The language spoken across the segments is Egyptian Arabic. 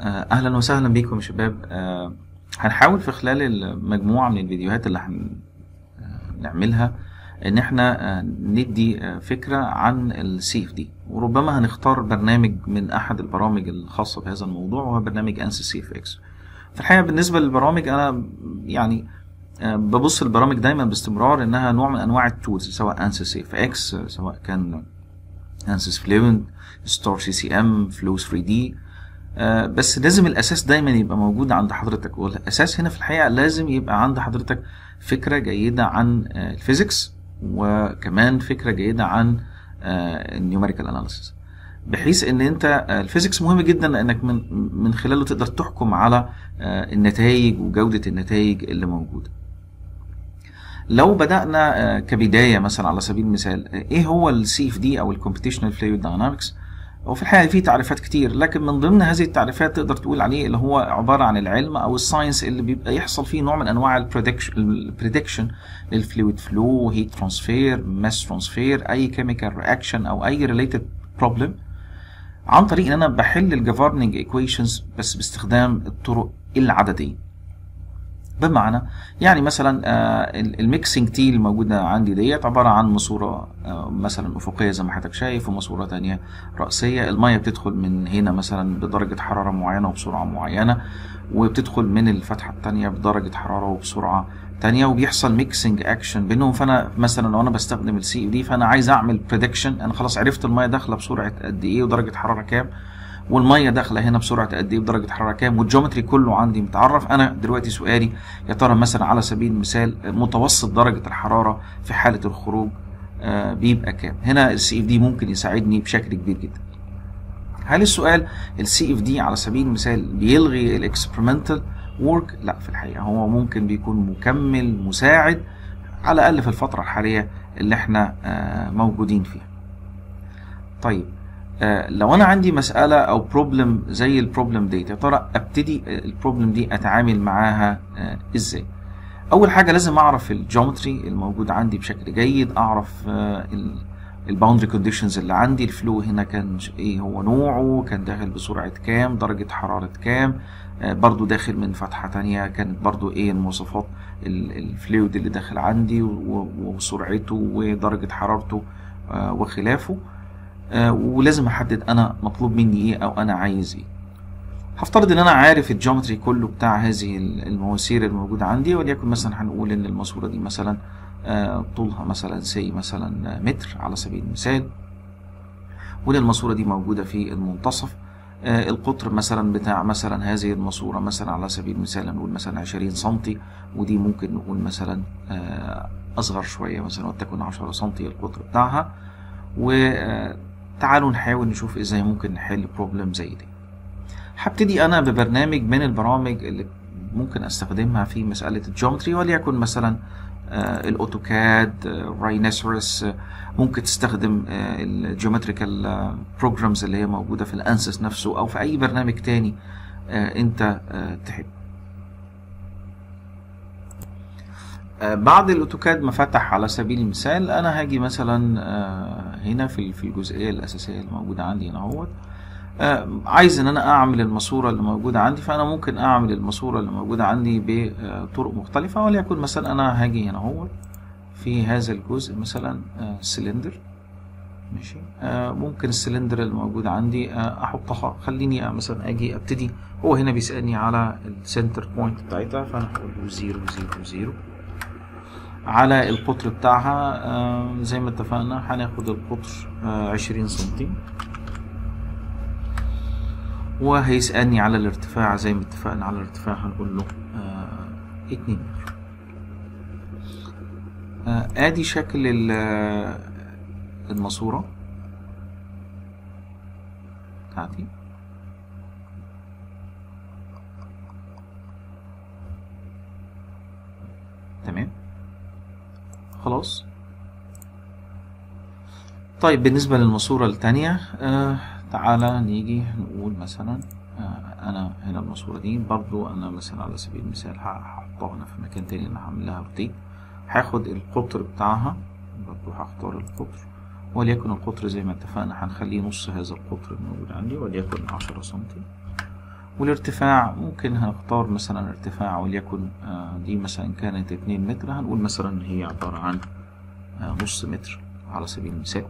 آه، اهلا وسهلا بكم يا شباب آه، هنحاول في خلال المجموعه من الفيديوهات اللي هنعملها ان احنا آه، ندي آه، فكره عن السي اف دي وربما هنختار برنامج من احد البرامج الخاصه بهذا الموضوع وهو برنامج انسي سي اف اكس في الحقيقه بالنسبه للبرامج انا يعني آه، ببص البرامج دايما باستمرار انها نوع من انواع التولز سواء انسي سي اف اكس سواء كان انسيس فلوينت ستار سي سي ام فلو 3 دي آه، بس لازم الاساس دايما يبقى موجود عند حضرتك والاساس هنا في الحقيقه لازم يبقى عند حضرتك فكره جيده عن آه، الفيزيكس وكمان فكره جيده عن النيوميريكال اناليسيس بحيث ان انت آه، الفيزيكس مهم جدا لانك من من خلاله تقدر تحكم على آه، النتائج وجوده النتائج اللي موجوده لو بدأنا آه، كبداية مثلا على سبيل المثال آه، ايه هو السي اف دي او الكومبيتيشنال فلويد داينامكس وفي الحقيقة في تعريفات كتير لكن من ضمن هذه التعريفات تقدر تقول عليه اللي هو عبارة عن العلم او الساينس اللي بيبقى يحصل فيه نوع من انواع البريدكشن للفلويد فلو هيت ترانسفير ماس ترانسفير اي كيميكال رياكشن او اي ريليتد بروبلم عن طريق ان انا بحل الجفرننج ايكويشنز بس باستخدام الطرق العدديه بمعنى يعني مثلا آه، ال- الميكسنج تي الموجوده عندي ديت عباره عن ماسوره آه، مثلا افقيه زي ما حضرتك شايف وماسوره تانية راسيه الميه بتدخل من هنا مثلا بدرجه حراره معينه وبسرعه معينه وبتدخل من الفتحه التانية بدرجه حراره وبسرعه تانية وبيحصل ميكسنج اكشن بينهم فانا مثلا لو انا بستخدم السي دي فانا عايز اعمل بريدكشن انا خلاص عرفت الميه داخله بسرعه قد ايه ودرجه حراره كام والميه داخله هنا بسرعه قد ايه بدرجه حراره كام والجيومتري كله عندي متعرف انا دلوقتي سؤالي يا ترى مثلا على سبيل المثال متوسط درجه الحراره في حاله الخروج آه، بيبقى كام هنا السي اف دي ممكن يساعدني بشكل كبير جدا هل السؤال السي اف دي على سبيل المثال بيلغي الاكسبيرمنتال وورك لا في الحقيقه هو ممكن بيكون مكمل مساعد على الاقل في الفتره الحاليه اللي احنا آه، موجودين فيها طيب آه، لو انا عندي مساله او بروبلم زي البروبلم ديت يا ترى ابتدي البروبلم دي اتعامل معاها آه، ازاي اول حاجه لازم اعرف الجيومتري الموجود عندي بشكل جيد اعرف الباوندري كونديشنز اللي عندي الفلو هنا كان ش- ايه هو نوعه كان داخل بسرعه كام درجه حراره كام آه، برضو داخل من فتحه تانية كانت برضو ايه المواصفات ال- الفلويد اللي داخل عندي و- و- وسرعته ودرجه حرارته آه، وخلافه آه، ولازم احدد انا مطلوب مني ايه او انا عايز ايه هفترض ان انا عارف الجيومتري كله بتاع هذه المواسير الموجوده عندي وليكن مثلا هنقول ان الماسوره دي مثلا آه، طولها مثلا سي مثلا متر على سبيل المثال وان الماسوره دي موجوده في المنتصف آه، القطر مثلا بتاع مثلا هذه الماسوره مثلا على سبيل المثال نقول مثلا 20 سنتي ودي ممكن نقول مثلا آه، اصغر شويه مثلا وتكون 10 سنتي القطر بتاعها وتعالوا نحاول نشوف ازاي ممكن نحل بروبلم زي دي هبتدي انا ببرنامج من البرامج اللي ممكن استخدمها في مساله الجيومتري وليكن مثلا آه، الاوتوكاد آه، راينوسورس آه، ممكن تستخدم الجيومتريكال بروجرامز اللي هي موجوده في الانسس نفسه او في اي برنامج تاني آه، انت آه، تحب آه، بعد الاوتوكاد ما فتح على سبيل المثال انا هاجي مثلا آه، هنا في في الجزئيه الاساسيه اللي موجوده عندي هنا اهوت آه، عايز ان انا اعمل الماسوره اللي موجوده عندي فانا ممكن اعمل الماسوره اللي موجوده عندي بطرق مختلفه وليكن مثلا انا هاجي هنا اهوت في هذا الجزء مثلا آه، سلندر ماشي آه، ممكن السلندر اللي موجود عندي آه، احطها خليني آه، مثلا اجي ابتدي هو هنا بيسالني على السنتر بوينت بتاعتها فانا هقول له 0 0 0 على القطر بتاعها آه، زي ما اتفقنا هناخد القطر آه، 20 سنتي وهيسألني على الارتفاع زي ما اتفقنا على الارتفاع هنقول له آه، 2 متر آه، ادي شكل ال- آه، الماسورة بتاعتي تمام خلاص طيب بالنسبة للماسورة التانية آه تعالى نيجي نقول مثلا آه أنا هنا الماسورة دي برضو أنا مثلا على سبيل المثال هحطها هنا في مكان تاني أنا هعمل لها روتيت هاخد القطر بتاعها برضو هختار القطر وليكن القطر زي ما اتفقنا هنخليه نص هذا القطر الموجود عندي وليكن عشرة سنتي والارتفاع ممكن هنختار مثلا ارتفاع وليكن آه، دي مثلا كانت اتنين متر هنقول مثلا هي عبارة عن آه، نص متر على سبيل المثال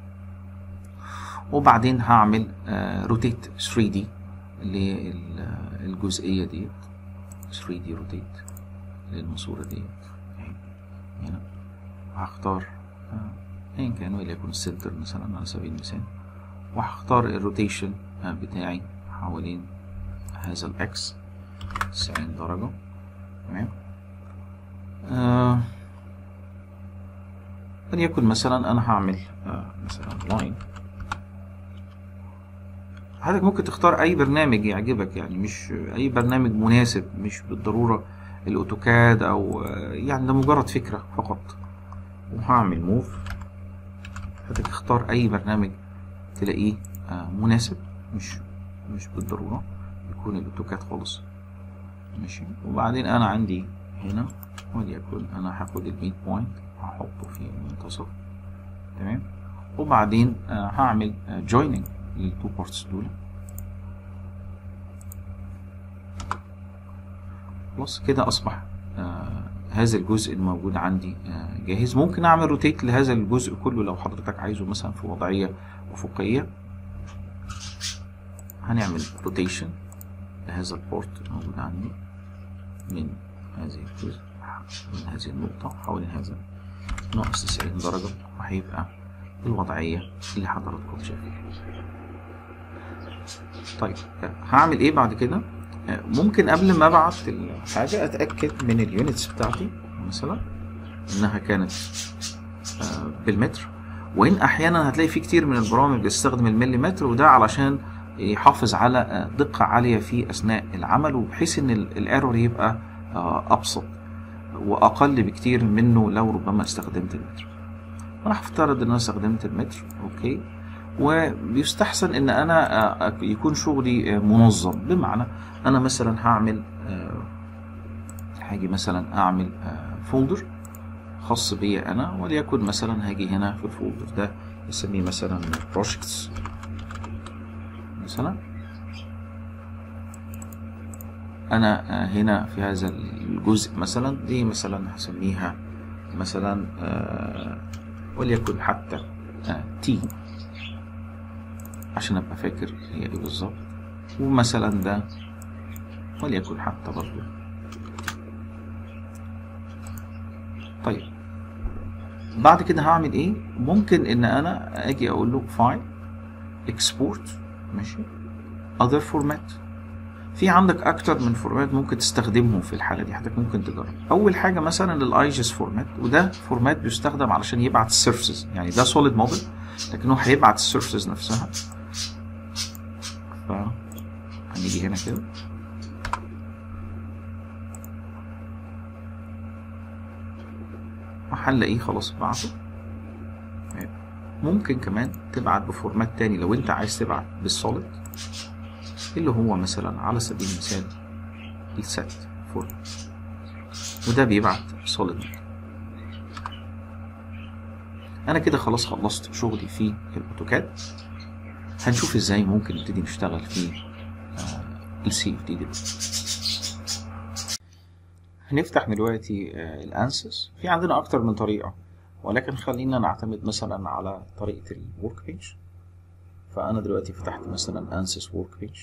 وبعدين هعمل روتيت 3D للجزئية ديت 3D روتيت للماسورة ديت أهي، هنا وهختار آه، ايا كان وليكن السنتر مثلا على سبيل المثال وهختار الروتيشن آه، بتاعي حوالين هذا الاكس 90 درجة تمام آه وليكن مثلا انا هعمل آه مثلا لاين حضرتك ممكن تختار اي برنامج يعجبك يعني مش اي برنامج مناسب مش بالضرورة الاوتوكاد او آه، يعني ده مجرد فكرة فقط وهعمل موف حضرتك اختار اي برنامج تلاقيه آه، مناسب مش مش بالضرورة يكون الاوتوكاد خالص ماشي وبعدين انا عندي هنا وليكن انا هاخد الميد بوينت هحطه في المنتصف تمام وبعدين آه، هعمل جويننج للتو بارتس دول خلاص كده اصبح آه هذا الجزء الموجود عندي آه جاهز ممكن اعمل روتيت لهذا الجزء كله لو حضرتك عايزه مثلا في وضعية افقية هنعمل روتيشن لهذا البورت الموجود عندي من هذه الجزء من هذه النقطة حوالين هذا ناقص 90 درجة وهيبقى الوضعية اللي حضراتكم شايفينها طيب هعمل ايه بعد كده ممكن قبل ما ابعت الحاجة اتأكد من اليونتس بتاعتي مثلا انها كانت آه، بالمتر وان احيانا هتلاقي في كتير من البرامج بتستخدم المليمتر وده علشان يحافظ على آه، دقة عالية في اثناء العمل وبحيث ان ال- الايرور يبقى آه، ابسط واقل بكتير منه لو ربما استخدمت المتر انا هفترض ان انا استخدمت المتر اوكي وبيستحسن ان انا آه، يكون شغلي آه، منظم بمعنى انا مثلا هعمل آه، هاجي مثلا اعمل فولدر خاص بيا انا وليكن مثلا هاجي هنا في الفولدر ده نسميه مثلا projects مثلا انا آه، هنا في هذا الجزء مثلا دي مثلا هسميها مثلا آه، وليكن حتى تي عشان ابقى فاكر هي ايه بالظبط ومثلا ده وليكن حتى برضو طيب بعد كده هعمل ايه ممكن ان انا اجي اقول له فايل اكسبورت ماشي other format في عندك اكتر من فورمات ممكن تستخدمهم في الحاله دي حضرتك ممكن تجرب اول حاجه مثلا الايجس فورمات وده فورمات بيستخدم علشان يبعت السيرفيسز يعني ده سوليد موديل لكنه هيبعت السيرفيسز نفسها ف هنيجي هنا كده وهنلاقيه خلاص بعته ممكن كمان تبعت بفورمات تاني لو انت عايز تبعت بالسوليد اللي هو مثلا على سبيل المثال السات فورمات وده بيبعت سوليد انا كده خلاص خلصت شغلي في الاوتوكاد هنشوف ازاي ممكن نبتدي نشتغل في السي اف دي دلوقتي هنفتح دلوقتي آه، الانسس في عندنا اكتر من طريقه ولكن خلينا نعتمد مثلا على طريقه الورك بيج فانا دلوقتي فتحت مثلا انسس ورك بيج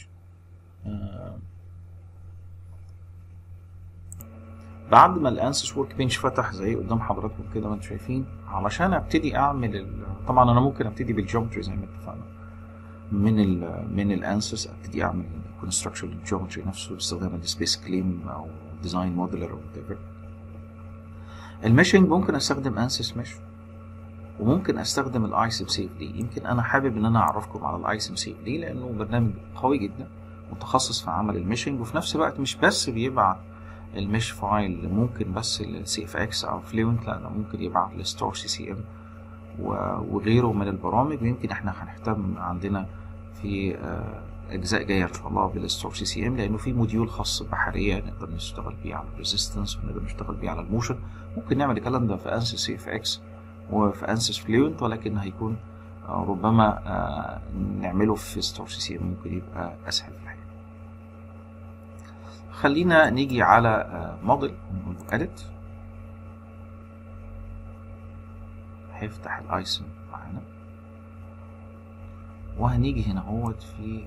بعد ما الانسس ورك بينش فتح زي قدام حضراتكم كده ما انتم شايفين علشان ابتدي اعمل ال... طبعا انا ممكن ابتدي بالجيومتري زي ما اتفقنا من ال من الانسس ابتدي اعمل كونستراكشن الجيومتري نفسه باستخدام السبيس كليم او ديزاين موديلر او whatever الميشنج ممكن استخدم انسس ميش وممكن استخدم الايسم سيف دي يمكن انا حابب ان انا اعرفكم على الايسم سيف دي لانه برنامج قوي جدا متخصص في عمل الميشنج وفي نفس الوقت مش بس بيبعت المش فايل ممكن بس السي اف اكس او فلوينت لا ده ممكن يبعت لستار سي سي ام وغيره من البرامج ويمكن احنا هنهتم عندنا في آه، اجزاء جايه ان شاء الله بالستور سي سي ام لانه في موديول خاص بحريه نقدر نشتغل بيه على الريزيستنس ونقدر نشتغل بيه على الموشن ممكن نعمل الكلام ده في انسys سي اف اكس وفي انسys فلوينت ولكن هيكون آه، ربما آه، نعمله في ستور سي سي ام ممكن يبقى اسهل في الحقيقه خلينا نيجي على موديل نقول له edit هيفتح الايسون معانا وهنيجي هنا اهوت في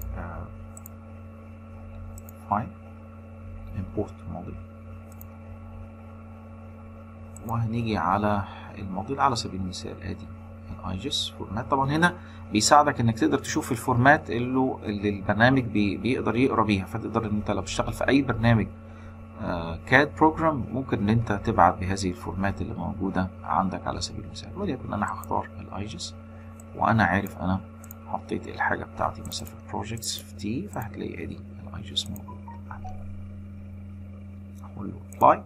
فايل import model وهنيجي على الموديل على سبيل المثال ادي الايجس فورمات طبعا هنا بيساعدك انك تقدر تشوف الفورمات اللي, اللي البرنامج بي بيقدر يقرا بيها فتقدر ان انت لو بتشتغل في اي برنامج كاد بروجرام ممكن ان انت تبعت بهذه الفورمات اللي موجوده عندك على سبيل المثال وليكن انا هختار الايجس وانا عارف انا حطيت الحاجه بتاعتي مثلا في البروجكتس في تي فهتلاقي ادي الايجس موجود عندك اقول له ابلاي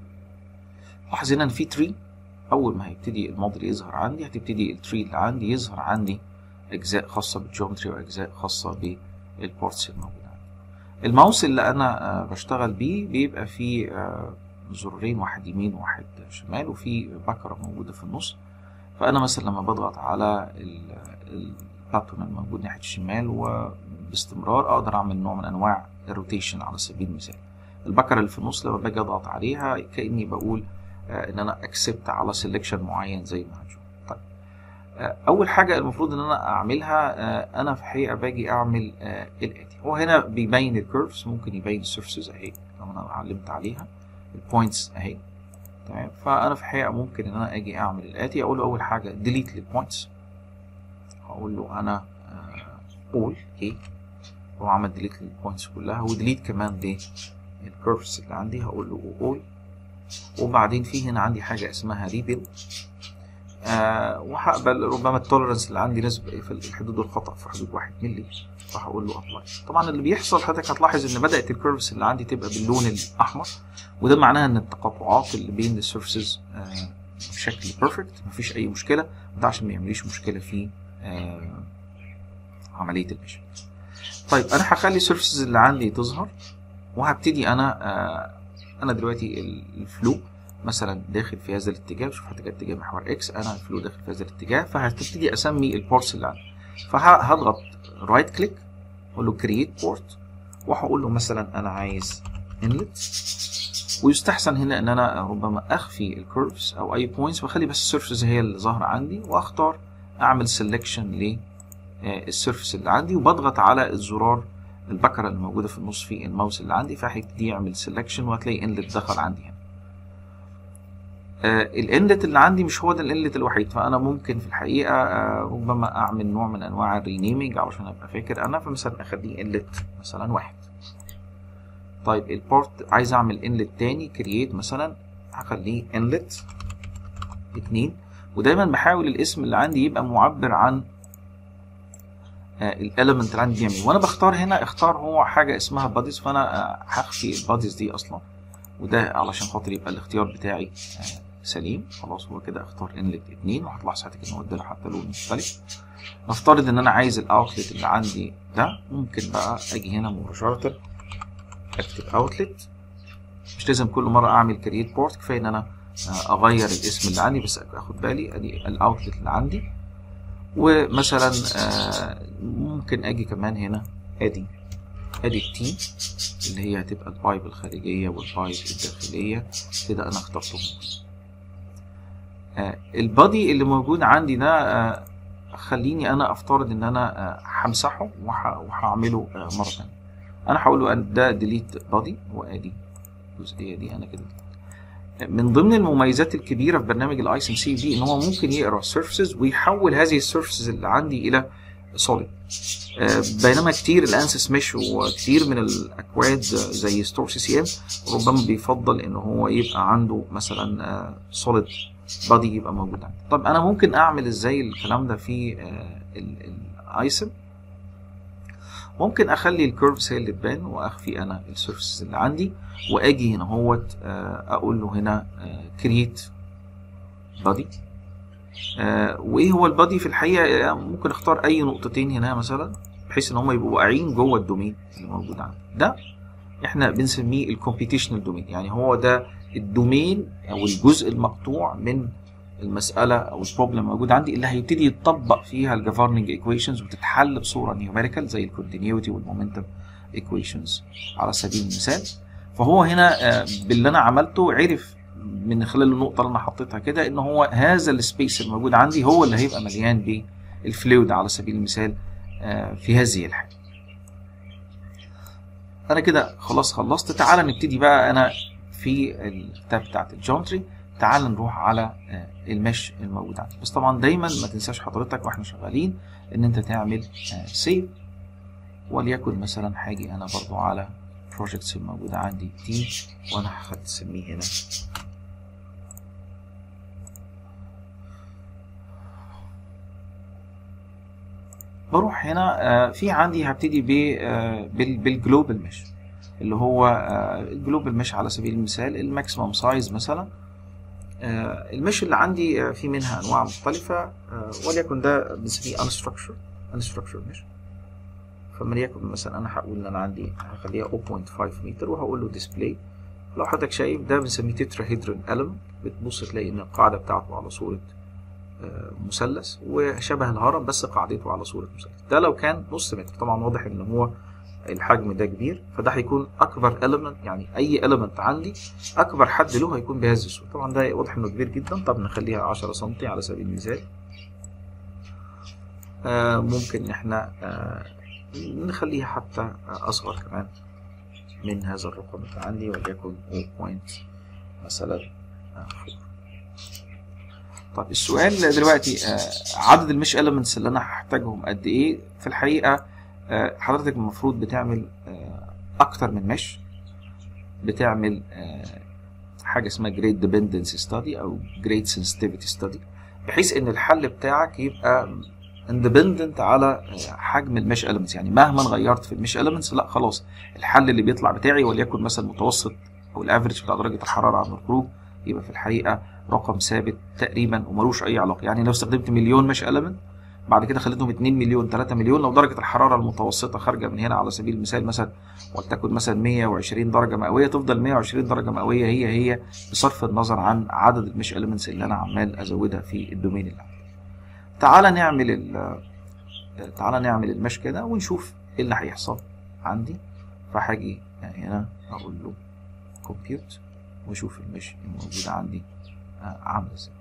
لاحظ هنا ان في تري اول ما هيبتدي الموديل يظهر عندي هتبتدي التري اللي عندي يظهر عندي اجزاء خاصه بالجيومتري واجزاء خاصه بالبورتس الموجوده عندي الماوس اللي انا بشتغل بيه بيبقى فيه زرارين واحد يمين وواحد شمال وفي بكره موجوده في النص فانا مثلا لما بضغط على الباتون الموجود ناحيه الشمال وباستمرار اقدر اعمل نوع من انواع الروتيشن على سبيل المثال البكره اللي في النص لما باجي اضغط عليها كاني بقول ان انا اكسبت على سيلكشن معين زي ما هنشوف طيب اول حاجه المفروض ان انا اعملها انا في الحقيقه باجي اعمل الاتي هو هنا بيبين الكيرفز ممكن يبين السيرفيسز اهي لو انا علمت عليها البوينتس اهي تمام فانا في الحقيقه ممكن ان انا اجي اعمل الاتي اقول له اول حاجه ديليت للبوينتس هقول له انا اول ايه هو عمل ديليت للبوينتس كلها وديليت كمان للكيرفز اللي عندي هقول له اول وبعدين في هنا عندي حاجه اسمها ريبيل آه وهقبل ربما التولرنس اللي عندي نسبة في الحدود الخطأ في حدود 1 مللي فهقول له ابلاي طبعا اللي بيحصل حضرتك هتلاحظ ان بدأت الكيرفز اللي عندي تبقى باللون الأحمر وده معناها ان التقاطعات اللي بين السيرفيسز آه بشكل بيرفكت مفيش أي مشكلة ده عشان ما يعمليش مشكلة في آه عملية المشي طيب أنا هخلي السيرفيسز اللي عندي تظهر وهبتدي أنا آه أنا دلوقتي الفلو مثلا داخل في هذا الاتجاه شوف هتبقى اتجاه محور اكس انا الفلو داخل في هذا الاتجاه فهتبتدي اسمي البورتس اللي عندي فهضغط رايت كليك اقول له كرييت بورت وهقول له مثلا انا عايز انلت ويستحسن هنا ان انا ربما اخفي الكيرفز او اي بوينتس واخلي بس السيرفيس هي اللي ظاهره عندي واختار اعمل سيلكشن للسيرفيس اللي عندي وبضغط على الزرار البكره اللي موجوده في النص في الماوس اللي عندي فهيبتدي يعمل سيلكشن وهتلاقي انلت دخل عندي هنا آه الانلت اللي عندي مش هو ده الانلت الوحيد فانا ممكن في الحقيقه آه ربما اعمل نوع من انواع الرينيمينج علشان ابقى فاكر انا فمثلا اخليه انلت مثلا واحد طيب البورت عايز اعمل انلت تاني كرييت مثلا هخليه انلت اتنين ودايما بحاول الاسم اللي عندي يبقى معبر عن آه الاليمنت اللي عندي بيعمل وانا بختار هنا اختار هو حاجه اسمها باديز فانا هخفي الباديز دي اصلا وده علشان خاطر يبقى الاختيار بتاعي سليم خلاص هو كده اختار انلت اتنين وهتلاحظ حضرتك ان هو اداله حتى لون مختلف نفترض ان انا عايز الاوتلت اللي عندي ده ممكن بقى اجي هنا مباشره اكتب اوتلت مش لازم كل مره اعمل كرييت بورت كفايه ان انا اغير الاسم اللي عندي بس اخد بالي ادي الاوتلت اللي عندي ومثلا ممكن اجي كمان هنا ادي ادي التي اللي هي هتبقى البايب الخارجيه والبايب الداخليه كده انا اخترتهم آه البادي اللي موجود عندي ده آه خليني انا افترض ان انا آه همسحه وهعمله آه مره ثانيه انا هقول له ده ديليت بادي وادي الجزئيه دي انا كده من ضمن المميزات الكبيره في برنامج الاي ام سي دي ان هو ممكن يقرا السيرفيسز ويحول هذه السيرفيسز اللي عندي الى سوليد بينما كتير الانسس مش وكتير من الاكواد زي ستور سي سي ام ربما بيفضل ان هو يبقى عنده مثلا سوليد بادي يبقى موجود عندي طب انا ممكن اعمل ازاي الكلام ده في الايسم ممكن اخلي الكيرفز هي اللي تبان واخفي انا السيرفيسز اللي عندي واجي هنا اهوت اقول له هنا كرييت بادي وايه هو البادي في الحقيقه ممكن اختار اي نقطتين هنا مثلا بحيث ان هم يبقوا واقعين جوه الدومين اللي موجود عندي ده احنا بنسميه الكومبيتيشنال دومين يعني هو ده الدومين او الجزء المقطوع من المساله او البروبلم الموجود عندي اللي هيبتدي يتطبق فيها الجفرننج ايكويشنز وتتحل بصوره نيوميريكال زي الكونتينيوتي والمومنتم ايكويشنز على سبيل المثال فهو هنا آه، باللي انا عملته عرف من خلال النقطه اللي انا حطيتها كده ان هو هذا السبيس الموجود عندي هو اللي هيبقى مليان بالفلويد على سبيل المثال آه، في هذه الحاله انا كده خلاص خلصت تعالى نبتدي بقى انا في التاب بتاعت الجونتري تعال نروح على آه، المش الموجود عندي بس طبعا دايما ما تنساش حضرتك واحنا شغالين ان انت تعمل سيف وليكن مثلا هاجي انا برضو على بروجكتس الموجودة عندي تي وانا هسميه هنا بروح هنا آه، في عندي هبتدي ب- آه، بال- بالجلوبال مش اللي هو آه، الجلوبال مش على سبيل المثال الماكسيمم سايز مثلا آه، المش اللي عندي آه، في منها انواع مختلفه آه، وليكن ده بنسميه unstructured unstructured مش فليكن مثلا انا هقول ان انا عندي هخليها 0.5 متر وهقول له ديسبلاي لو حضرتك شايف ده بنسميه تتراهيدرال element بتبص تلاقي ان القاعده بتاعته على صوره آه، مثلث وشبه الهرم بس قاعدته على صوره مثلث ده لو كان نص متر طبعا واضح ان هو الحجم ده كبير فده هيكون اكبر element يعني اي element عندي اكبر حد له هيكون بهذه الصوره طبعا ده واضح انه كبير جدا طب نخليها 10 سم على سبيل المثال آه ممكن ان احنا آه نخليها حتى آه اصغر كمان من هذا الرقم اللي عندي وليكن 0. مثلا آه، 4 طب السؤال دلوقتي آه عدد المش elements اللي انا هحتاجهم قد ايه في الحقيقه آه حضرتك المفروض بتعمل آه اكتر من مش بتعمل آه حاجه اسمها جريد dependency study او جريد sensitivity study بحيث ان الحل بتاعك يبقى اندبندنت على آه، حجم المش elements يعني مهما غيرت في المش elements لا خلاص الحل اللي بيطلع بتاعي وليكن مثلا متوسط او الافرج بتاع درجه الحراره عند الخروج يبقى في الحقيقه رقم ثابت تقريبا وملوش اي علاقه يعني لو استخدمت مليون مش element بعد كده خليتهم 2 مليون 3 مليون لو درجه الحراره المتوسطه خارجه من هنا على سبيل المثال مثلا ولتكن مثلا 120 درجه مئويه تفضل 120 درجه مئويه هي هي بصرف النظر عن عدد المش elements اللي انا عمال ازودها في الدومين اللي عندي. تعالى نعمل ال تعالى نعمل المش كده ونشوف ايه اللي هيحصل عندي فهاجي هنا اقول له كومبيوت واشوف المش الموجوده عندي آه، عامله ازاي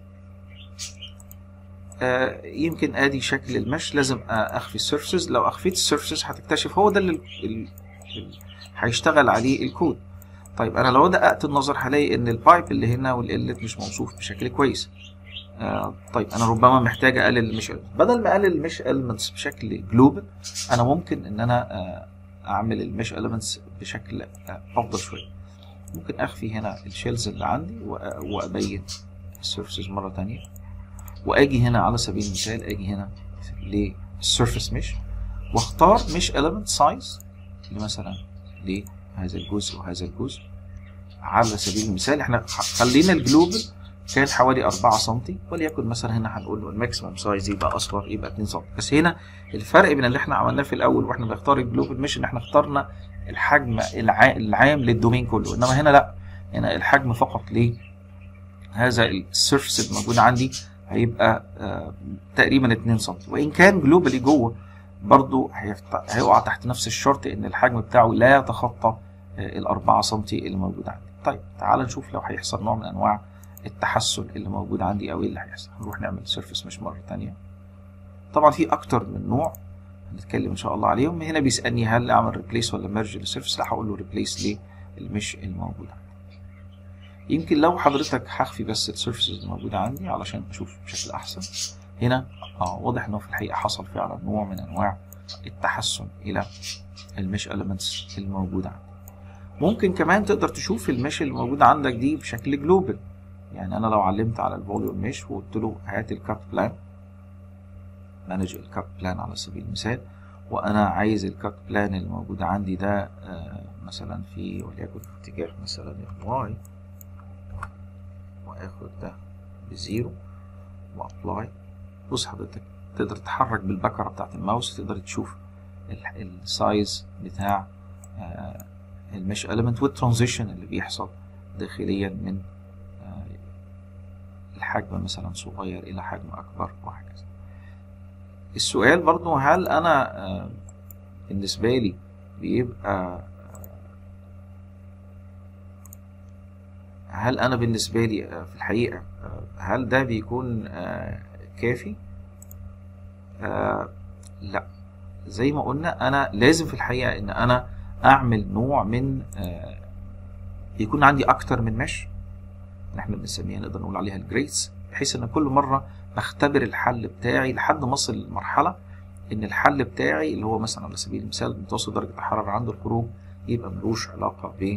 آه، يمكن ادي شكل المش لازم آه، اخفي السيرفسز لو اخفيت السيرفسز هتكتشف هو ده اللي ال- ال- ال- هيشتغل عليه الكود طيب انا لو دققت النظر هلاقي ان البايب اللي هنا والقلت مش موصوف بشكل كويس آه طيب انا ربما محتاج اقلل المش بدل ما اقلل المش elements بشكل جلوبال انا ممكن ان انا آه اعمل المش elements بشكل آه افضل شويه ممكن اخفي هنا الشيلز اللي عندي وأ- وابين السيرفسز مره تانية واجي هنا على سبيل المثال اجي هنا للسيرفس مش واختار مش element سايز مثلا لهذا الجزء وهذا الجزء على سبيل المثال احنا خلينا الجلوبال كان حوالي 4 سم وليكن مثلا هنا هنقول له الماكسيمم سايز يبقى اصغر يبقى 2 سم بس هنا الفرق بين اللي احنا عملناه في الاول واحنا بنختار الجلوبال مش ان احنا اخترنا الحجم الع- العام للدومين كله انما هنا لا هنا الحجم فقط لهذا السيرفس الموجود عندي هيبقى آه تقريبا 2 سم وان كان جلوبالي جوه برضه هيفت- هيقع تحت نفس الشرط ان الحجم بتاعه لا يتخطى آه، ال 4 سم اللي موجود عندي طيب تعال نشوف لو هيحصل نوع من انواع التحسن اللي موجود عندي او ايه اللي هيحصل نروح نعمل سيرفيس مش مره تانية طبعا في اكتر من نوع هنتكلم ان شاء الله عليهم هنا بيسالني هل اعمل ريبليس ولا ميرج للسيرفيس لا هقول له ريبليس للمش الموجود عندي يمكن لو حضرتك هخفي بس السيرفيسز الموجوده عندي علشان اشوف بشكل احسن هنا اه واضح انه في الحقيقه حصل فعلا نوع من انواع التحسن الى المش elements الموجوده عندي ممكن كمان تقدر تشوف المش اللي موجوده عندك دي بشكل جلوبال يعني انا لو علمت على الفوليوم مش وقلت له هات الكات بلان مانج الكات بلان على سبيل المثال وانا عايز الكات بلان اللي موجود عندي ده آه، مثلا في وليكن في اتجاه مثلا الواي واخد ده بزيرو وابلاي بص حضرتك تقدر تتحرك بالبكره بتاعت الماوس تقدر تشوف ال- السايز بتاع آه، المش element والترانزيشن اللي بيحصل داخليا من آه، الحجم مثلا صغير الى حجم اكبر وهكذا السؤال برضو هل انا آه، بالنسبه لي بيبقى هل انا بالنسبه لي آه، في الحقيقه آه، هل ده بيكون آه، كافي آه، لا زي ما قلنا انا لازم في الحقيقه ان انا اعمل نوع من آه، يكون عندي اكتر من مش اللي احنا بنسميها نقدر نقول عليها الجريدز بحيث ان كل مره بختبر الحل بتاعي لحد ما اصل لمرحله ان الحل بتاعي اللي هو مثلا على سبيل المثال متوسط درجه الحراره عند الخروج يبقى ملوش علاقه ب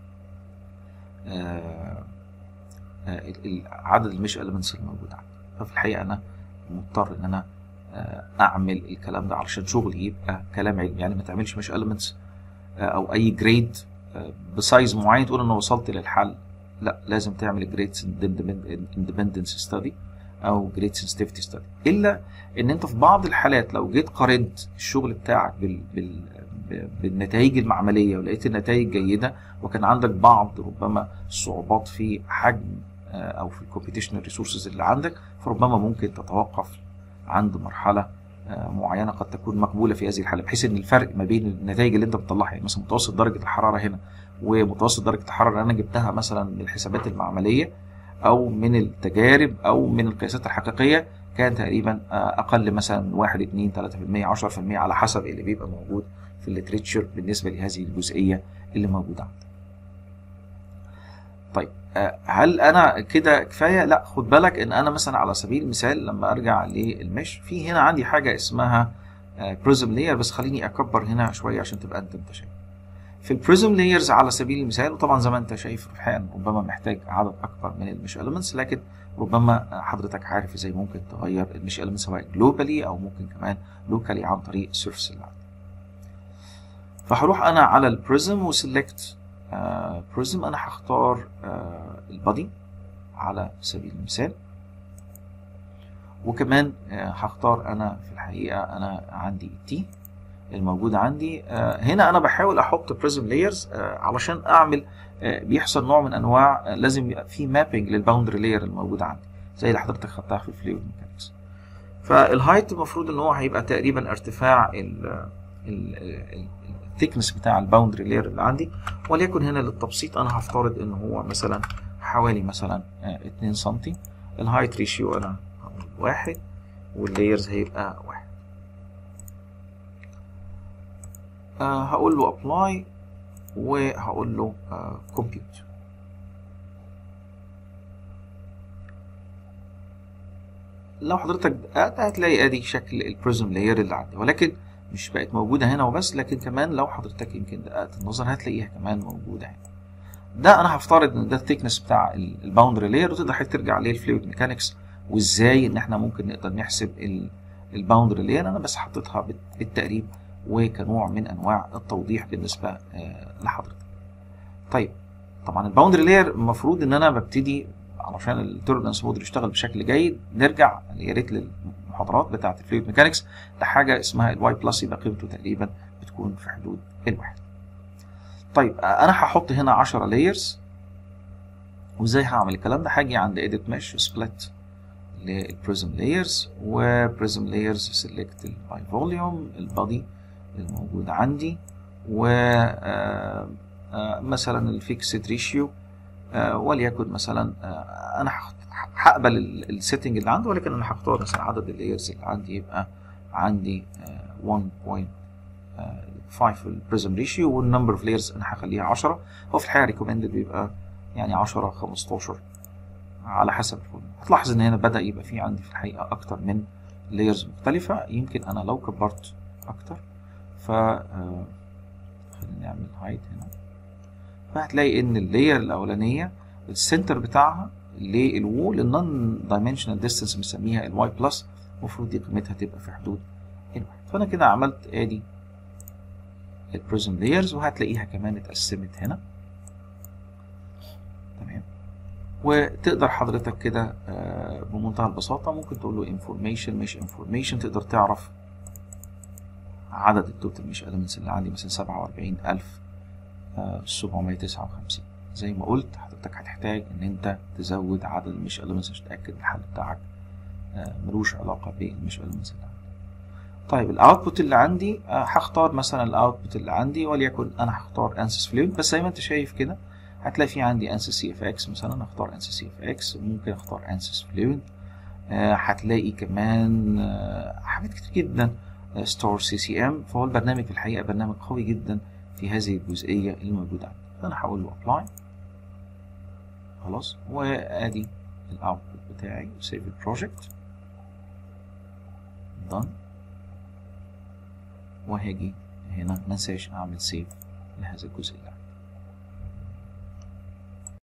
آه، آه، ال- ال- عدد المش elements الموجود عندي ففي الحقيقه انا مضطر ان انا آه، اعمل الكلام ده علشان شغلي يبقى كلام علمي يعني ما تعملش مش elements آه، او اي جريد بسايز معين تقول انا وصلت للحل لا لازم تعمل جريد اندبندنس ستادي او جريد sensitivity ستادي الا ان انت في بعض الحالات لو جيت قارنت الشغل بتاعك بال, بال ب- بالنتائج المعمليه ولقيت النتائج جيده وكان عندك بعض ربما الصعوبات في حجم آه، او في الكومبيتيشنال ريسورسز اللي عندك فربما ممكن تتوقف عند مرحله آه، معينه قد تكون مقبوله في هذه الحاله بحيث ان الفرق ما بين النتائج اللي انت بتطلعها يعني مثلا متوسط درجه الحراره هنا ومتوسط درجه الحراره اللي انا جبتها مثلا من الحسابات المعمليه او من التجارب او من القياسات الحقيقيه كان تقريبا آه، اقل مثلا 1 2 3% 10% على حسب اللي بيبقى موجود في الليتريتشر بالنسبه لهذه الجزئيه اللي موجوده عندك. طيب آه، هل انا كده كفايه؟ لا خد بالك ان انا مثلا على سبيل المثال لما ارجع للمش في هنا عندي حاجه اسمها بريزم لاير بس خليني اكبر هنا شويه عشان تبقى انت انت شايف. في البريزم لايرز على سبيل المثال وطبعا زي ما انت شايف في الحقيقه ربما محتاج عدد اكبر من المش elements لكن ربما حضرتك عارف ازاي ممكن تغير المش elements سواء جلوبالي او ممكن كمان لوكالي عن طريق السيرفس اللي عندي. فهروح انا على البريزم وسلكت بريزم انا هختار آه، البادي على سبيل المثال وكمان آه، هختار انا في الحقيقه انا عندي التي الموجود عندي آه، هنا انا بحاول احط بريزم لايرز علشان اعمل آه، بيحصل نوع من انواع آه، لازم يبقى في مابنج للباوندري لاير الموجود عندي زي اللي حضرتك خدتها في الفلويد ميكانكس فالهايت المفروض ان هو هيبقى تقريبا ارتفاع ال الثيكنس بتاع الباوندري لاير اللي عندي وليكن هنا للتبسيط انا هفترض ان هو مثلا حوالي مثلا آه، 2 سم الهايت ريشيو انا هقول واحد واللايرز هيبقى واحد آه هقول له ابلاي وهقول له كومبيوت لو حضرتك بدأت هتلاقي ادي شكل البريزم لاير اللي عندي ولكن مش بقت موجوده هنا وبس لكن كمان لو حضرتك يمكن دققت النظر هتلاقيها كمان موجوده هنا ده انا هفترض ان ده الثيكنس بتاع الباوندري لاير وتقدر حضرتك ترجع للفلويد ميكانكس وازاي ان احنا ممكن نقدر نحسب الباوندري لاير انا بس حطيتها بال- بالتقريب وكنوع من انواع التوضيح بالنسبه آه، لحضرتك طيب طبعا الباوندري لاير المفروض ان انا ببتدي علشان التوربلنس موديل يشتغل بشكل جيد نرجع يا ريت للمحاضرات بتاعه الفلويد ميكانكس لحاجه اسمها الواي بلس يبقى قيمته تقريبا بتكون في حدود الواحد. طيب آه، انا هحط هنا 10 لايرز وازاي هعمل الكلام ده هاجي عند edit mesh split للبريزم لايرز وبريزم لايرز سيلكت الباي فوليوم البادي الموجود عندي و آه، آه، مثلا الفيكسد ريشيو وليكن مثلا آه، انا هخت- هقبل السيتنج اللي عندي ولكن انا هختار مثلا عدد اللايرز اللي عندي يبقى عندي آه، 1.5 البريزم ريشيو والنمبر اوف لايرز انا هخليها 10 هو في الحقيقه ريكومندد بيبقى يعني 10 15 على حسب الفوليوم هتلاحظ ان هنا بدا يبقى في عندي في الحقيقه اكتر من لايرز مختلفه يمكن انا لو كبرت اكتر ف آه، خلينا نعمل هايت هنا فهتلاقي ان اللاير الاولانيه السنتر بتاعها للوول النون دايمنشنال ديستانس بنسميها الواي بلس المفروض دي قيمتها تبقى في حدود الواحد فانا كده عملت ادي البريزم لايرز وهتلاقيها كمان اتقسمت هنا تمام وتقدر حضرتك كده آه، بمنتهى البساطة ممكن تقول له انفورميشن مش انفورميشن تقدر تعرف عدد التوتال مش elements اللي عندي مثلا 47759 زي ما قلت حضرتك هتحتاج ان انت تزود عدد المش elements عشان تتاكد الحل بتاعك آه، ملوش علاقه بالمش elements اللي عندي طيب الاوتبوت اللي عندي آه، هختار مثلا الاوتبوت اللي عندي وليكن انا هختار انسس فلويد بس زي ما انت شايف كده هتلاقي في عندي انسys سي اف اكس مثلا اختار انسys سي اف اكس ممكن اختار انسys فلويد آه هتلاقي كمان آه حاجات كتير جدا ستور سي سي ام فهو البرنامج في الحقيقه برنامج قوي جدا في هذه الجزئيه اللي موجوده عندي فانا هقول له ابلاي خلاص وادي الاوتبوت بتاعي سيف البروجكت done وهاجي هنا منساش اعمل سيف لهذا الجزء اللي عندي